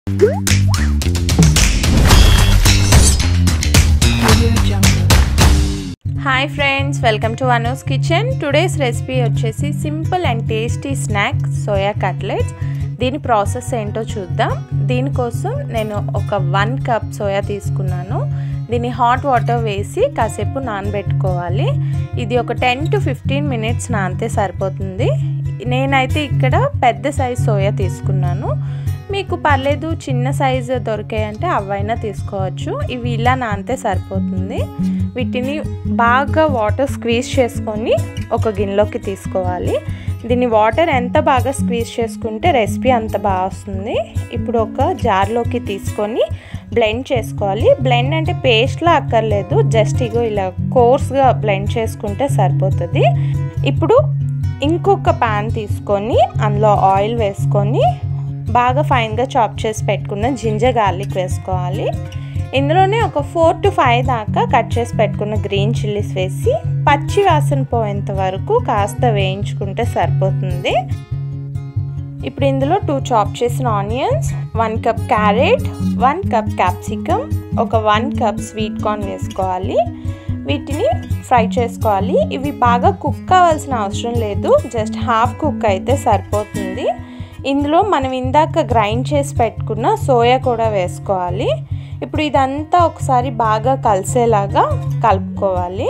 hi friends welcome to Anu's kitchen today's recipe వచ్చేసి simple and tasty snack soya cutlets దీని process ఏంటో చూద్దాం దీనికోసం నేను ఒక వన్ కప్ సోయా తీసుకున్నాను దీన్ని హాట్ వాటర్ వేసి కాసేపు నానబెట్టుకోవాలి ఇది ఒక టెన్ టు ఫిఫ్టీన్ మినిట్స్ నానితే సరిపోతుంది నేనైతే ఇక్కడ పెద్ద సైజ్ సోయా తీసుకున్నాను మీకు పర్లేదు చిన్న సైజు దొరికాయంటే అవైనా తీసుకోవచ్చు ఇవి ఇలా నానితే సరిపోతుంది వీటిని బాగా వాటర్ స్క్వీజ్ చేసుకొని ఒక గిన్నెలోకి తీసుకోవాలి దీన్ని వాటర్ ఎంత బాగా స్క్వీజ్ చేసుకుంటే రెసిపీ అంత బాగా వస్తుంది ఇప్పుడు ఒక జార్లోకి తీసుకొని బ్లెండ్ చేసుకోవాలి బ్లెండ్ అంటే పేస్ట్లా అక్కర్లేదు జస్ట్ ఇగో ఇలా కోర్స్గా బ్లెండ్ చేసుకుంటే సరిపోతుంది ఇప్పుడు ఇంకొక ప్యాన్ తీసుకొని అందులో ఆయిల్ వేసుకొని బాగా ఫైన్గా చాప్ చేసి పెట్టుకున్న జింజర్ గార్లిక్ వేసుకోవాలి ఇందులోనే ఒక ఫోర్ టు ఫైవ్ దాకా కట్ చేసి పెట్టుకున్న గ్రీన్ చిల్లీస్ వేసి పచ్చి వాసన పోయేంత వరకు కాస్త వేయించుకుంటే సరిపోతుంది ఇప్పుడు ఇందులో టూ చాప్ చేసిన onions one cup carrot one cup capsicum ఒక వన్ కప్ స్వీట్ కార్న్ వేసుకోవాలి వీటిని ఫ్రై చేసుకోవాలి ఇవి బాగా కుక్ కావాల్సిన అవసరం లేదు జస్ట్ హాఫ్ కుక్ అయితే సరిపోతుంది ఇందులో మనం ఇందాక గ్రైండ్ చేసి పెట్టుకున్న సోయా కూడా వేసుకోవాలి ఇప్పుడు ఇదంతా ఒకసారి బాగా కలిసేలాగా కలుపుకోవాలి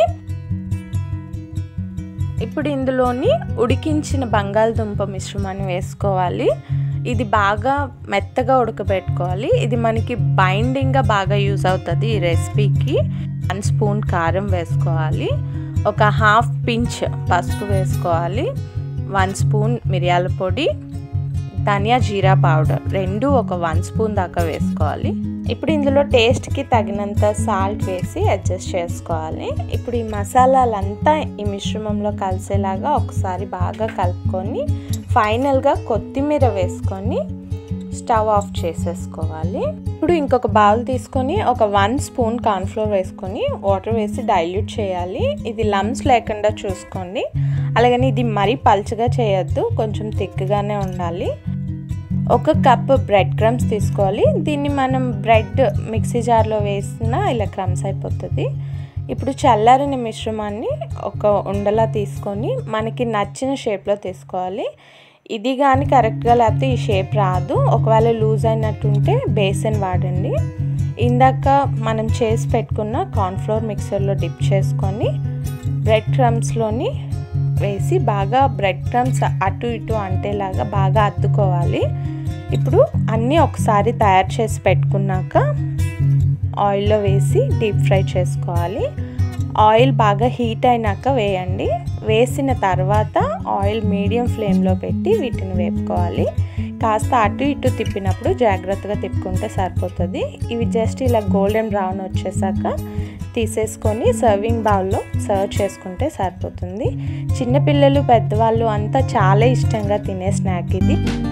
ఇప్పుడు ఇందులోని ఉడికించిన బంగాళదుంప మిశ్రమాన్ని వేసుకోవాలి ఇది బాగా మెత్తగా ఉడకబెట్టుకోవాలి ఇది మనకి బైండింగ్గా బాగా యూజ్ అవుతుంది ఈ రెసిపీకి వన్ స్పూన్ కారం వేసుకోవాలి ఒక హాఫ్ పించ్ పసుపు వేసుకోవాలి వన్ స్పూన్ మిరియాల పొడి ధనియా జీరా పౌడర్ రెండు ఒక వన్ స్పూన్ దాకా వేసుకోవాలి ఇప్పుడు ఇందులో టేస్ట్కి తగినంత సాల్ట్ వేసి అడ్జస్ట్ చేసుకోవాలి ఇప్పుడు ఈ మసాలాలంతా ఈ మిశ్రమంలో కలిసేలాగా ఒకసారి బాగా కలుపుకొని ఫైనల్గా కొత్తిమీర వేసుకొని స్టవ్ ఆఫ్ చేసేసుకోవాలి ఇప్పుడు ఇంకొక బౌల్ తీసుకొని ఒక వన్ స్పూన్ కార్న్ఫ్లోర్ వేసుకొని వాటర్ వేసి డైల్యూట్ చేయాలి ఇది లమ్స్ లేకుండా చూసుకోండి అలాగని ఇది మరీ పల్చగా చేయొద్దు కొంచెం థిక్గానే ఉండాలి ఒక కప్ బ్రెడ్ క్రమ్స్ తీసుకోవాలి దీన్ని మనం బ్రెడ్ మిక్సీ జార్లో వేసినా ఇలా క్రమ్స్ అయిపోతుంది ఇప్పుడు చల్లారిన మిశ్రమాన్ని ఒక ఉండలా తీసుకొని మనకి నచ్చిన షేప్లో తీసుకోవాలి ఇది కానీ కరెక్ట్గా లేకపోతే ఈ షేప్ రాదు ఒకవేళ లూజ్ అయినట్టుంటే బేసన్ వాడండి ఇందాక మనం చేసి పెట్టుకున్న కార్న్ఫ్లోర్ మిక్సర్లో డిప్ చేసుకొని బ్రెడ్ క్రమ్స్లోని వేసి బాగా బ్రెడ్ క్రమ్స్ అటు ఇటు అంటేలాగా బాగా అద్దుకోవాలి ఇప్పుడు అన్నీ ఒకసారి తయారు చేసి పెట్టుకున్నాక ఆయిల్లో వేసి డీప్ ఫ్రై చేసుకోవాలి ఆయిల్ బాగా హీట్ అయినాక వేయండి వేసిన తర్వాత ఆయిల్ మీడియం ఫ్లేమ్లో పెట్టి వీటిని వేపుకోవాలి కాస్త అటు ఇటు తిప్పినప్పుడు జాగ్రత్తగా తిప్పుకుంటే సరిపోతుంది ఇవి జస్ట్ ఇలా గోల్డెన్ బ్రౌన్ వచ్చేసాక తీసేసుకొని సర్వింగ్ బౌల్లో సర్వ్ చేసుకుంటే సరిపోతుంది చిన్నపిల్లలు పెద్దవాళ్ళు అంతా చాలా ఇష్టంగా తినే స్నాక్ ఇది